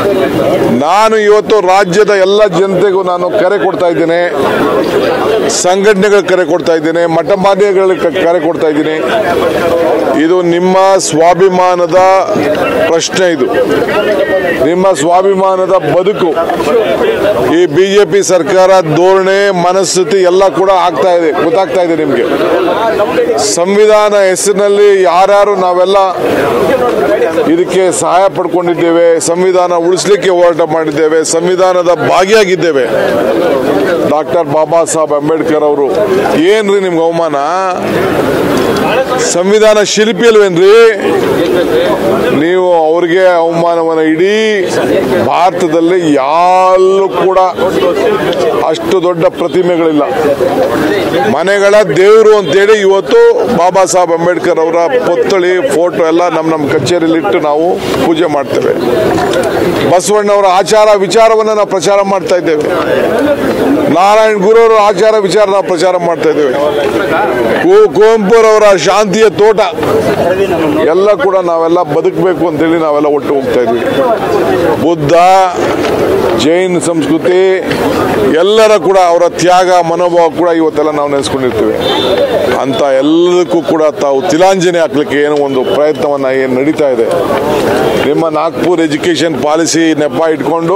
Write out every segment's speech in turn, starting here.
ನಾನು ಇವತ್ತು ರಾಜ್ಯದ ಎಲ್ಲ ಜನತೆಗೂ ನಾನು ಕರೆ ಕೊಡ್ತಾ ಇದ್ದೇನೆ ಸಂಘಟನೆಗಳ ಕರೆ ಕೊಡ್ತಾ ಇದ್ದೇನೆ ಮಠ ಮಾನ್ಯಗಳಿಗೆ ಕ- ಕರೆ ಕೊಡ್ತಾ ಇದ್ದೀನಿ ಇದು ನಿಮ್ಮ ಸ್ವಾಭಿಮಾನದ ಪ್ರಶ್ನೆ ಇದು ನಿಮ್ಮ ಸ್ವಾಭಿಮಾನದ ಬದುಕು ಈ ಬಿಜೆಪಿ ಸರ್ಕಾರ ಧೋರಣೆ ಮನಸ್ಥಿತಿ ಎಲ್ಲ ಕೂಡ ಆಗ್ತಾ ಇದೆ ಗೊತ್ತಾಗ್ತಾ ಇದೆ ನಿಮಗೆ ಸಂವಿಧಾನ ಹೆಸರಿನಲ್ಲಿ ಯಾರ್ಯಾರು ನಾವೆಲ್ಲ ಇದಕ್ಕೆ ಸಹಾಯ ಪಡ್ಕೊಂಡಿದ್ದೇವೆ ಸಂವಿಧಾನ ಉಳಿಸ್ಲಿಕ್ಕೆ ಹೋರಾಟ ಮಾಡಿದ್ದೇವೆ ಸಂವಿಧಾನದ ಭಾಗಿಯಾಗಿದ್ದೇವೆ ಡಾಕ್ಟರ್ ಬಾಬಾ ಸಾಹೇಬ್ ಅಂಬೇಡ್ಕರ್ ಅವರು ಏನ್ರಿ ನಿಮ್ಗೆ ಅವಮಾನ ಸಂವಿಧಾನ ಶಿಲ್ಪಿ ಅಲ್ವೇನ್ರಿ ನೀವು ಅವ್ರಿಗೆ ಅವಮಾನವನ್ನ ಇಡೀ ಭಾರತದಲ್ಲಿ ಯಾಲ್ಲೂ ಕೂಡ ಅಷ್ಟು ದೊಡ್ಡ ಪ್ರತಿಮೆಗಳಿಲ್ಲ ಮನೆಗಳ ದೇವರು ಅಂತೇಳಿ ಇವತ್ತು ಬಾಬಾ ಸಾಹೇಬ್ ಅಂಬೇಡ್ಕರ್ ಅವರ ಪುತ್ಥಳಿ ಫೋಟೋ ಎಲ್ಲ ನಮ್ಮ ನಮ್ಮ ಕಚೇರಿಯಲ್ಲಿ ಇಟ್ಟು ನಾವು ಪೂಜೆ ಮಾಡ್ತೇವೆ ಬಸವಣ್ಣವರ ಆಚಾರ ವಿಚಾರವನ್ನು ನಾವು ಪ್ರಚಾರ ಮಾಡ್ತಾ ಇದ್ದೇವೆ ನಾರಾಯಣ ಗುರುವರ ಆಚಾರ ವಿಚಾರ ನಾವು ಪ್ರಚಾರ ಮಾಡ್ತಾ ಇದ್ದೇವೆ ಕು- ಕುವೆಂಪುರವರ ಶಾಂತಿಯ ತೋಟ ಎಲ್ಲ ಕೂಡ ನಾವೆಲ್ಲ ಬದುಕಬೇಕು ಅಂತೇಳಿ ನಾವೆಲ್ಲ ಒಟ್ಟು ಹೋಗ್ತಾ ಇದ್ವಿ ಬುದ್ಧ ಜೈನ್ ಸಂಸ್ಕೃತಿ ಎಲ್ಲರ ಕೂಡ ಅವರ ತ್ಯಾಗ ಮನೋಭಾವ ಕೂಡ ಇವತ್ತೆಲ್ಲ ನಾವು ನೆನೆಸ್ಕೊಂಡಿರ್ತೀವಿ ಅಂತ ಎಲ್ಲದಕ್ಕೂ ಕೂಡ ತಾವು ತಿಲಾಂಜಲಿ ಹಾಕ್ಲಿಕ್ಕೆ ಏನೋ ಒಂದು ಪ್ರಯತ್ನವನ್ನ ಏನು ನಡೀತಾ ಇದೆ ನಿಮ್ಮ ನಾಗ್ಪುರ್ ಎಜುಕೇಶನ್ ಪಾಲಿಸಿ ನೆಪ ಇಟ್ಕೊಂಡು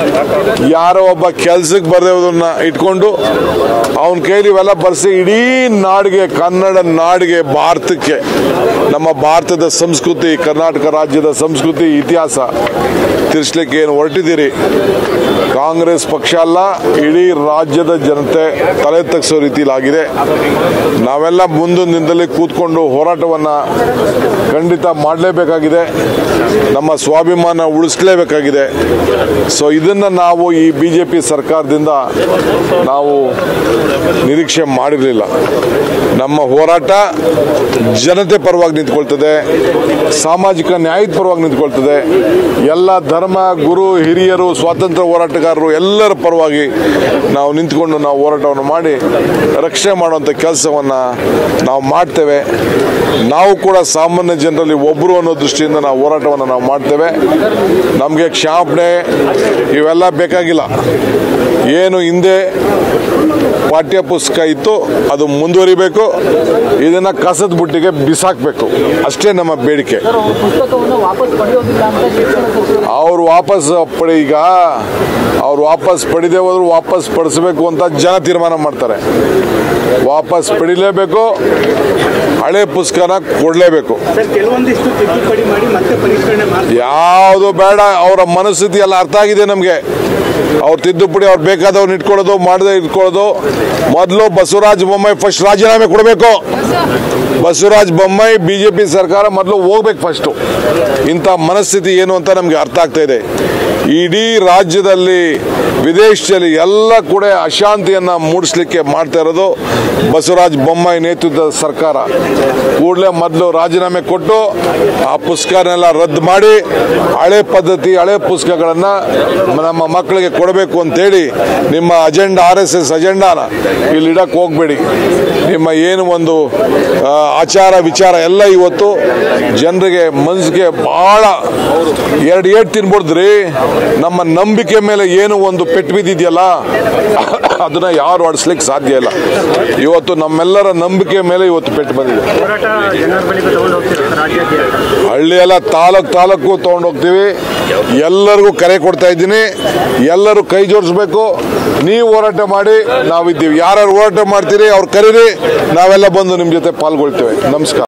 ಯಾರೋ ಒಬ್ಬ ಕೆಲ್ಸಕ್ಕೆ ಬರೆಯೋದನ್ನ ಇಟ್ಕೊಂಡು ಅವನ ಕೈಲಿ ಇವೆಲ್ಲ ಬರ್ಸಿ ಇಡೀ ನಾಡಿಗೆ ಕನ್ನಡ ನಾಡಿಗೆ ಭಾರತಕ್ಕೆ ನಮ್ಮ ಭಾರತದ ಸಂಸ್ಕೃತಿ ಕರ್ನಾಟಕ ರಾಜ್ಯದ ಸಂಸ್ಕೃತಿ ಇತಿಹಾಸ ತಿರ್ಸ್ಲಿಕ್ಕೆ ಏನು ಹೊರಟಿದ್ದೀರಿ ಕಾಂಗ್ರೆಸ್ ಪಕ್ಷ ಅಲ್ಲ ಇಡೀ ರಾಜ್ಯದ ಜನತೆ ತಲೆ ತಗ್ಸೋ ರೀತಿಲಾಗಿದೆ ನಾವೆಲ್ಲ ಮುಂದಿನ ದಿನದಲ್ಲಿ ಕೂತ್ಕೊಂಡು ಹೋರಾಟವನ್ನ ಖಂಡಿತ ಮಾಡಲೇಬೇಕಾಗಿದೆ ನಮ್ಮ ಸ್ವಾಭಿಮಾನ ಉಳಿಸ್ಲೇಬೇಕಾಗಿದೆ ಸೊ ಇದನ್ನ ನಾವು ಈ ಬಿಜೆಪಿ ಸರ್ಕಾರದಿಂದ ನಾವು ನಿರೀಕ್ಷೆ ಮಾಡಿರಲಿಲ್ಲ ನಮ್ಮ ಹೋರಾಟ ಜನತೆ ಪರವಾಗಿ ನಿಂತ್ಕೊಳ್ತದೆ ಸಾಮಾಜಿಕ ನ್ಯಾಯದ ಪರವಾಗಿ ನಿಂತ್ಕೊಳ್ತದೆ ಎಲ್ಲ ಧರ್ಮ ಗುರು ಹಿರಿಯರು ಸ್ವಾತಂತ್ರ್ಯ ಹೋರಾಟಗಾರರು ಎಲ್ಲರ ಪರವಾಗಿ ನಾವು ನಿಂತ್ಕೊಂಡು ನಾವು ಹೋರಾಟವನ್ನು ಮಾಡಿ ರಕ್ಷಣೆ ಮಾಡುವಂಥ ಕೆಲಸವನ್ನ ನಾವು ಮಾಡ್ತೇವೆ ನಾವು ಕೂಡ ಸಾಮಾನ್ಯ ಜನರಲ್ಲಿ ಒಬ್ಬರು ಅನ್ನೋ ದೃಷ್ಟಿಯಿಂದ ನಾವು ಹೋರಾಟವನ್ನು ನಾವು ಮಾಡ್ತೇವೆ ನಮಗೆ ಕ್ಷಾಪಣೆ ಇವೆಲ್ಲ ಬೇಕಾಗಿಲ್ಲ ಏನು ಹಿಂದೆ ಪಾಠ್ಯ ಪುಸ್ತಕ ಇತ್ತು ಅದು ಮುಂದುವರಿಬೇಕು ಇದನ್ನ ಕಸದ ಬುಟ್ಟಿಗೆ ಬಿಸಾಕ್ಬೇಕು ಅಷ್ಟೇ ನಮ್ಮ ಬೇಡಿಕೆ ಸರ್ ಅವರು ಪುಸ್ತಕವನ್ನು ವಾಪಸ್ ಪಡೆಯೋದಿಲ್ಲ ಅಂತ ಶಿಕ್ಷಣ ಸಚಿವರು ಅವ್ರು ವಾಪಸ್ ಪಡಿ ಈಗ ಅವ್ರು ವಾಪಸ್ ಪಡಿದೆ ಹೋದ್ರು ವಾಪಸ್ ಪಡಿಸ್ಬೇಕು ಅಂತ ಜನ ತೀರ್ಮಾನ ಮಾಡ್ತಾರೆ ವಾಪಸ್ ಪಡಿಲೇಬೇಕು ಹಳೆ ಪುಸ್ತಕನ ಕೊಡಲೇಬೇಕು ಸರ್ ಕೆಲವೊಂದಿಷ್ಟು ತಿದ್ದುಪಡಿ ಮಾಡಿ ಮತ್ತೆ ಪರಿಷ್ಕರಣೆ ಮಾಡಿ ಯಾವುದು ಬೇಡ ಅವರ ಮನಸ್ಥಿತಿ ಎಲ್ಲ ಅರ್ಥ ಆಗಿದೆ ನಮಗೆ ಅವ್ರು ತಿದ್ದುಪಡಿ ಅವ್ರು ಬೇಕಾದವ್ರನ್ನ ಇಟ್ಕೊಳ್ಳೋದು ಮಾಡದೆ ಇಟ್ಕೊಳ್ಳೋದು ಮೊದಲು ಬಸವರಾಜ ಬೊಮ್ಮಾಯಿ ಫಸ್ಟ್ ರಾಜೀನಾಮೆ ಕೊಡಬೇಕು ಬಸವರಾಜ ಬೊಮ್ಮಾಯಿ ಬಿಜೆಪಿ ಸರ್ಕಾರ ಮೊದಲು ಹೋಗ್ಬೇಕು ಫಸ್ಟು ಇಂಥ ಮನಸ್ಥಿತಿ ಏನು ಅಂತ ನಮಗೆ ಅರ್ಥ ಆಗ್ತಾ ಇದೆ ಇಡೀ ರಾಜ್ಯದಲ್ಲಿ ವಿದೇಶದಲ್ಲಿ ಎಲ್ಲ ಕೂಡ ಅಶಾಂತಿಯನ್ನ ಮೂಡಿಸ್ಲಿಕ್ಕೆ ಮಾಡ್ತಾ ಇರೋದು ಬಸವರಾಜ ಬೊಮ್ಮಾಯಿ ನೇತೃತ್ವದ ಸರ್ಕಾರ ಕೂಡಲೇ ಮೊದಲು ರಾಜೀನಾಮೆ ಕೊಟ್ಟು ಆ ಪುಸ್ತಕನೆಲ್ಲ ರದ್ದು ಮಾಡಿ ಹಳೆ ಪದ್ಧತಿ ಹಳೆ ಪುಸ್ತಕಗಳನ್ನ ನಮ್ಮ ಮಕ್ಕಳಿಗೆ ಕೊಡಬೇಕು ಅಂತೇಳಿ ನಿಮ್ಮ ಅಜೆಂಡಾ ಆರ್ ಎಸ್ ಎಸ್ ಅಜೆಂಡಾನ ಇಲ್ಲಿ ಇಡಕ್ಕೆ ಹೋಗ್ಬೇಡಿ ನಿಮ್ಮ ಏನು ಒಂದು ಆ, ಆಚಾರ ವಿಚಾರ ಎಲ್ಲ ಇವತ್ತು ಜನರಿಗೆ ಮನಸ್ಸಿಗೆ ಬಹಳ ಎರಡು ಏಟ್ ತಿನ್ಬಿಡ್ದ್ರಿ ನಮ್ಮ ನಂಬಿಕೆ ಮೇಲೆ ಏನು ಒಂದು ಪೆಟ್ಟು ಬಿದ್ದಿದೆಯಲ್ಲ ಅದನ್ನ ಯಾರು ಆಡಿಸ್ಲಿಕ್ಕೆ ಸಾಧ್ಯ ಇಲ್ಲ ಇವತ್ತು ನಮ್ಮೆಲ್ಲರ ನಂಬಿಕೆ ಮೇಲೆ ಇವತ್ತು ಪೆಟ್ಟು ಬಂದಿದೆ ಹೋರಾಟ ಜನರ ಬಳಿಗೆ ತಗೊಂಡು ಹೋಗ್ತೀರಾ ಸರ್ ರಾಜ್ಯಾದ್ಯಂತ ಹಳ್ಳಿ ಎಲ್ಲ ತಾಲೂಕ್ ತಾಲೂಕು ತಗೊಂಡು ಹೋಗ್ತೀವಿ ಎಲ್ಲರಿಗೂ ಕರೆ ಕೊಡ್ತಾ ಇದ್ದೀನಿ ಎಲ್ಲರೂ ಕೈ ಜೋಡಿಸ್ಬೇಕು ನೀವು ಹೋರಾಟ ಮಾಡಿ ನಾವಿದ್ದೀವಿ ಯಾರ್ಯಾರು ಹೋರಾಟ ಮಾಡ್ತೀರಿ ಅವ್ರು ಕರೀರಿ ನಾವೆಲ್ಲ ಬಂದು ನಿಮ್ಮ ಜೊತೆ ಪಾಲ್ಗೊಳ್ತೇವೆ ನಮಸ್ಕಾರ